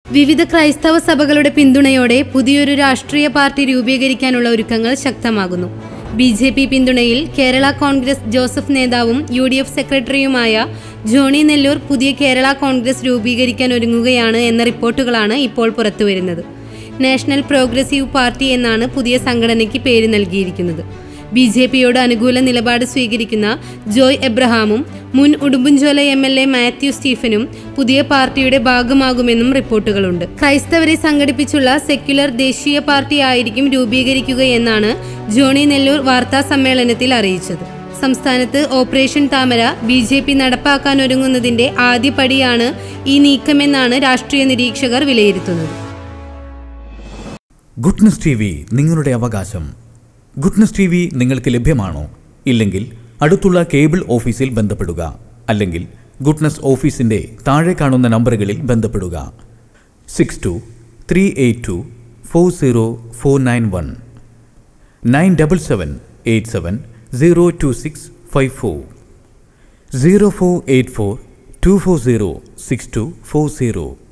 വിവിധ ക്രൈസ്തവ സഭകളുടെ പിന്തുണയോടെ പുതിയൊരു രാഷ്ട്രീയ പാർട്ടി രൂപീകരിക്കാനുള്ള ഒരുക്കങ്ങൾ ശക്തമാകുന്നു ബി ജെ പി പിന്തുണയിൽ കേരള കോൺഗ്രസ് ജോസഫ് നേതാവും യു ഡി എഫ് സെക്രട്ടറിയുമായ ജോണി നെല്ലൂർ പുതിയ കേരള കോൺഗ്രസ് രൂപീകരിക്കാൻ ഒരുങ്ങുകയാണ് എന്ന റിപ്പോർട്ടുകളാണ് ഇപ്പോൾ പുറത്തുവരുന്നത് നാഷണൽ പ്രോഗ്രസീവ് പാർട്ടി എന്നാണ് പുതിയ സംഘടനയ്ക്ക് പേര് നൽകിയിരിക്കുന്നത് ബി ജെ പിയോട് അനുകൂല നിലപാട് സ്വീകരിക്കുന്ന ജോയ് എബ്രഹാമും മുൻ Udumbanchola M L A Mathew സ്റ്റീഫനും പുതിയ പാർട്ടിയുടെ ഭാഗമാകുമെന്നും റിപ്പോർട്ടുകളുണ്ട് ക്രൈസ്തവരെ സംഘടിപ്പിച്ചുള്ള സെക്യുലർ ദേശീയ പാർട്ടി ആയിരിക്കും രൂപീകരിക്കുകയെന്നാണ് ജോണി നെല്ലൂർ വാർത്താ സമ്മേളനത്തിൽ അറിയിച്ചത് സംസ്ഥാനത്ത് operation Thamara B J P നടപ്പാക്കാനൊരുങ്ങുന്നതിന്റെ ആദ്യപടിയാണ് ഈ നീക്കമെന്നാണ് രാഷ്ട്രീയ നിരീക്ഷകർ വിലയിരുത്തുന്നത് ഗുഡ്നസ് ടി വി നിങ്ങളുടെ അവകാശം ഗുഡ്നസ് ടി വി നിങ്ങൾക്ക് ലഭ്യമാണോ ഇല്ലെങ്കിൽ അടുത്തുള്ള കേബിൾ ഓഫീസിൽ ബന്ധപ്പെടുക അല്ലെങ്കിൽ ഗുഡ്നസ് ഓഫീസിന്റെ താഴെ കാണുന്ന നമ്പറുകളിൽ ബന്ധപ്പെടുക six two three eight two four zero four nine one nine double seven eight seven zero two six five four zero four eight four two four zero six two four zero